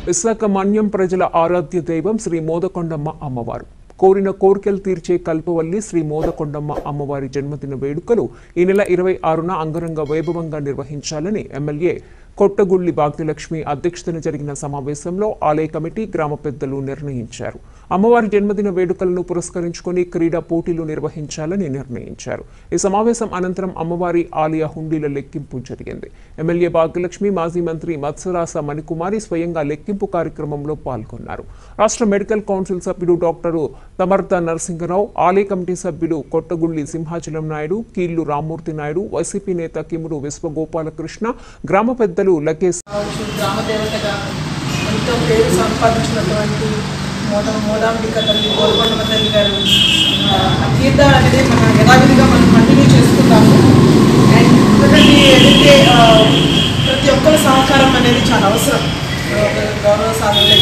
విశాఖ మన్యం ప్రజల ఆరాధ్య దైవం శ్రీ మోదకొండమ్మ అమ్మవారు కోరిన కోరికలు తీర్చే కల్పవల్లి శ్రీ మోదకొండమ్మ అమ్మవారి జన్మదిన వేడుకలు ఈ నెల ఇరవై ఆరున అంగరంగ వైభవంగా నిర్వహించాలని ఎమ్మెల్యే కొట్టగుళ్లి భాగ్యలక్ష్మి అధ్యక్షతన జరిగిన సమావేశంలో ఆలయ కమిటీ గ్రామ పెద్దలు నిర్ణయించారు అమ్మవారి జన్మదిన వేడుకలను పురస్కరించుకొని క్రీడా పోటీలు నిర్వహించాలని నిర్ణయించారు ఈ సమావేశం అనంతరం అమ్మవారి ఆలయ హుండీల లెక్కింపు జరిగింది ఎమ్మెల్యే భాగ్యలక్ష్మి మాజీ మంత్రి మత్సరాస మణికుమారి స్వయంగా లెక్కింపు కార్యక్రమంలో పాల్గొన్నారు రాష్ట్ర మెడికల్ కౌన్సిల్ సభ్యుడు డాక్టర్ తమర్త నరసింహరావు ఆలయ కమిటీ సభ్యులు కొట్టగుళ్లి సింహాచలం నాయుడు కీళ్లు రామ్మూర్తి నాయుడు వైసీపీ నేత కిముడు విశ్వగోపాలకృష్ణ గ్రామ పెద్దలు లకేశ్ కావచ్చు గ్రామ దేవతగా ఎంతో పేరు సంపాదించినటువంటి మోద మోదాంబిక తల్లి గోల్కొండమ్మ తల్లి గారు ఆ, ఆ తీర్థాలు అనేది మనం యథావిధిగా మనం కంటిన్యూ చేసుకుంటాము అండ్ ఎందుకంటే ఏదైతే ఆ, ప్రతి ఒక్కరి సహకారం అనేది చాలా అవసరం ఒక గౌరవ సాధన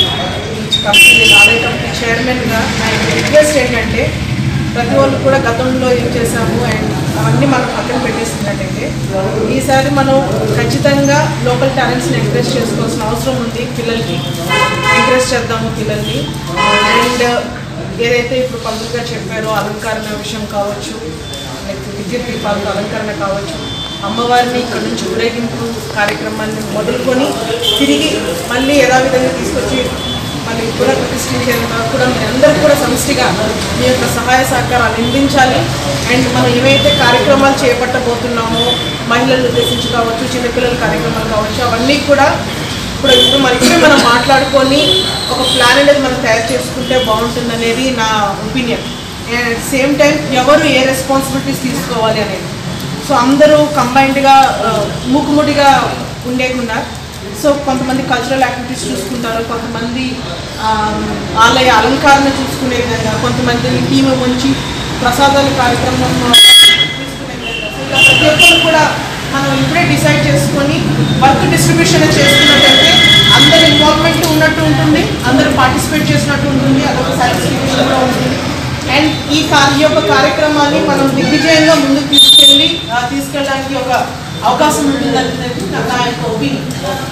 కంపెనీ ఆలయ కంపెనీ చైర్మన్గా నా రిక్వెస్ట్ ఏంటంటే ప్రతి వాళ్ళు కూడా గతంలో ఏం చేశాము అండ్ అవన్నీ మనం పక్కన పెట్టేస్తున్నట్టయితే ఈసారి మనం ఖచ్చితంగా లోకల్ టాలెంట్స్ని ఎంకరేజ్ చేసుకోవాల్సిన అవసరం ఉంది పిల్లలకి ఎంకరేజ్ చేద్దాము పిల్లల్ని అండ్ ఏదైతే ఇప్పుడు పంతులుగా చెప్పారో అలంకరణ విషయం కావచ్చు లేకపోతే విద్యుత్ దీపాలకు అలంకరణ కావచ్చు అమ్మవారిని ఇక్కడ నుంచి ఊరేగింపు కార్యక్రమాన్ని మొదలుకొని తిరిగి మళ్ళీ యథావిధంగా తీసుకొచ్చి మళ్ళీ కూడా ప్రతిష్ఠించేందుకు కూడా మీ అందరూ కూడా సమిష్టిగా మీ యొక్క సహాయ సహకారాలు అందించాలి అండ్ మనం ఏవైతే కార్యక్రమాలు చేపట్టబోతున్నామో మహిళలు ఉద్దేశించి కావచ్చు చిన్నపిల్లల కార్యక్రమాలు కావచ్చు అవన్నీ కూడా ఇప్పుడు ఇప్పుడు మరి ఇప్పుడే మనం మాట్లాడుకొని ఒక ప్లాన్ అనేది మనం తయారు చేసుకుంటే బాగుంటుంది అనేది నా ఒపీనియన్ అండ్ సేమ్ టైం ఎవరు ఏ రెస్పాన్సిబిలిటీస్ తీసుకోవాలి అనేది సో అందరూ కంబైన్డ్గా మూకుముడిగా ఉండేకుండా సో కొంతమంది కల్చరల్ యాక్టివిటీస్ చూసుకుంటారు కొంతమంది ఆమ్, ఆలయ అలంకరణ చూసుకునే విధంగా కొంతమంది టీమ్ ఉంచి ప్రసాదాల కార్యక్రమం తీసుకునే విధంగా సో ఇలా ప్రతి ఒక్కరు కూడా మనం ఇప్పుడే డిసైడ్ చేసుకొని వర్క్ డిస్ట్రిబ్యూషన్ చేసుకున్నట్టయితే అందరి ఇన్వాల్వ్మెంట్ ఉన్నట్టు ఉంటుంది అందరూ పార్టిసిపేట్ చేసినట్టు ఉంటుంది అదొక సాటిస్ఫాక్షన్ కూడా ఉంటుంది అండ్ ఈ కా ఈ యొక్క కార్యక్రమాన్ని మనం దిగ్విజయంగా ముందుకు తీసుకెళ్ళి ఆ, తీసుకెళ్ళడానికి ఒక అవకాశం ఉంటుందని నా నా యొక్క ఒపీనియన్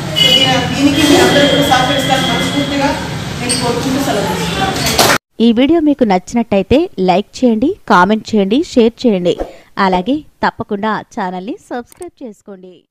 దీనికి మీరు అందరూ కూడా సహకరిస్తారు మనస్ఫూర్తిగా నేను కోరుకుంటూ సెలవు తీసుకుంటాను ఈ వీడియో మీకు నచ్చినట్టయితే లైక్ చేయండి కామెంట్ చేయండి షేర్ చేయండి అలాగే తప్పకుండా ఛానల్ని సబ్స్క్రైబ్ చేసుకోండి